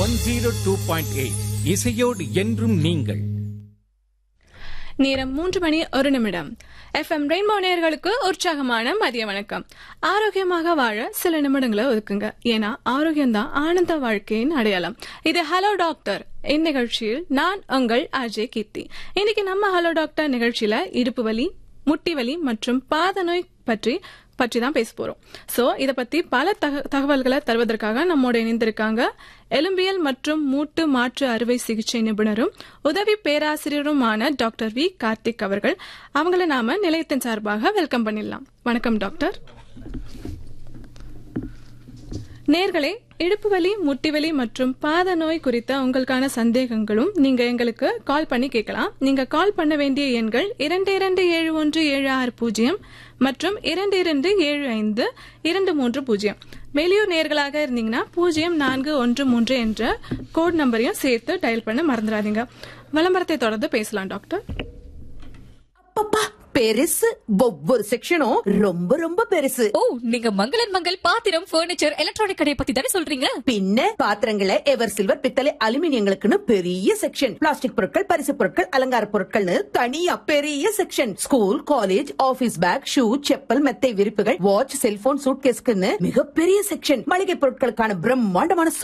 one zero two point eight இசையோடு என்றும் நீங்கள் நேரம் மூன்று மணி ஒரு நிமிடம் எஃப்எம் ரெயின்போ நேயர்களுக்கு உற்சாகமான மதிய வணக்கம் ஆரோக்கியமாக வாழ சில நிமிடங்களை ஒதுக்குங்க ஏன்னா ஆரோக்கியம்தான் ஆனந்த வாழ்க்கையின் அடையாளம் இது ஹலோ டாக்டர் இந்நிகழ்ச்சியில் நான் உங்கள் அஜய் கீர்த்தி இன்னைக்கு நம்ம ஹலோ டாக்டர் நிகழ்ச்சியில இடுப்பு வலி முட்டி வலி மற்றும் பாத நோய் பற்றி பற்றி தான் பேச போறோம் சோ இத பத்தி பல தக- தகவல்களை தருவதற்காக நம்மோட இணைந்திருக்காங்க எலும்பியல் மற்றும் மூட்டு மாற்று அறுவை சிகிச்சை நிபுணரும் உதவி பேராசிரியருமான டாக்டர் வி கார்த்திக் அவர்கள் அவங்கள நாம நிலையத்தின் சார்பாக வெல்கம் பண்ணிடலாம் வணக்கம் டாக்டர் நேர்களே இடுப்பு வலி முட்டி வலி மற்றும் பாத நோய் குறித்த உங்களுக்கான சந்தேகங்களும் நீங்க எங்களுக்கு கால் பண்ணி கேட்கலாம் நீங்க கால் பண்ண வேண்டிய எண்கள் இரண்டு இரண்டு ஏழு ஒன்று ஏழு ஆறு பூஜ்ஜியம் மற்றும் இரண்டு இரண்டு ஏழு ஐந்து இரண்டு மூன்று பூஜ்ஜியம் வெளியூர் நேர்களாக இருந்தீங்கன்னா பூஜ்ஜியம் நான்கு ஒன்று மூன்று என்ற கோட் நம்பரையும் சேர்த்து டயல் பண்ண மறந்துடாதீங்க விளம்பரத்தை தொடர்ந்து பேசலாம் டாக்டர் அப்பப்பா பெருசு ஒவ்வொரு செக்ஷனும் ரொம்ப ரொம்ப பெருசு ஓ நீங்க மங்களன் மங்கள் பாத்திரம் பர்னிச்சர் எலக்ட்ரானிக் கடையை பத்தி தானே சொல்றீங்க பின்ன பாத்திரங்களை எவர் சில்வர் பித்தளை அலுமினியங்களுக்குன்னு பெரிய செக்ஷன் பிளாஸ்டிக் பொருட்கள் பரிசு பொருட்கள் அலங்கார பொருட்கள்னு தனியா பெரிய section school college office bag shoe chappal மெத்தை விரிப்புகள் வாட்ச் செல்போன் சூட்கேஸ்க்குன்னு மிகப்பெரிய செக்ஷன் மளிகை பொருட்களுக்கான பிரம்மாண்டமான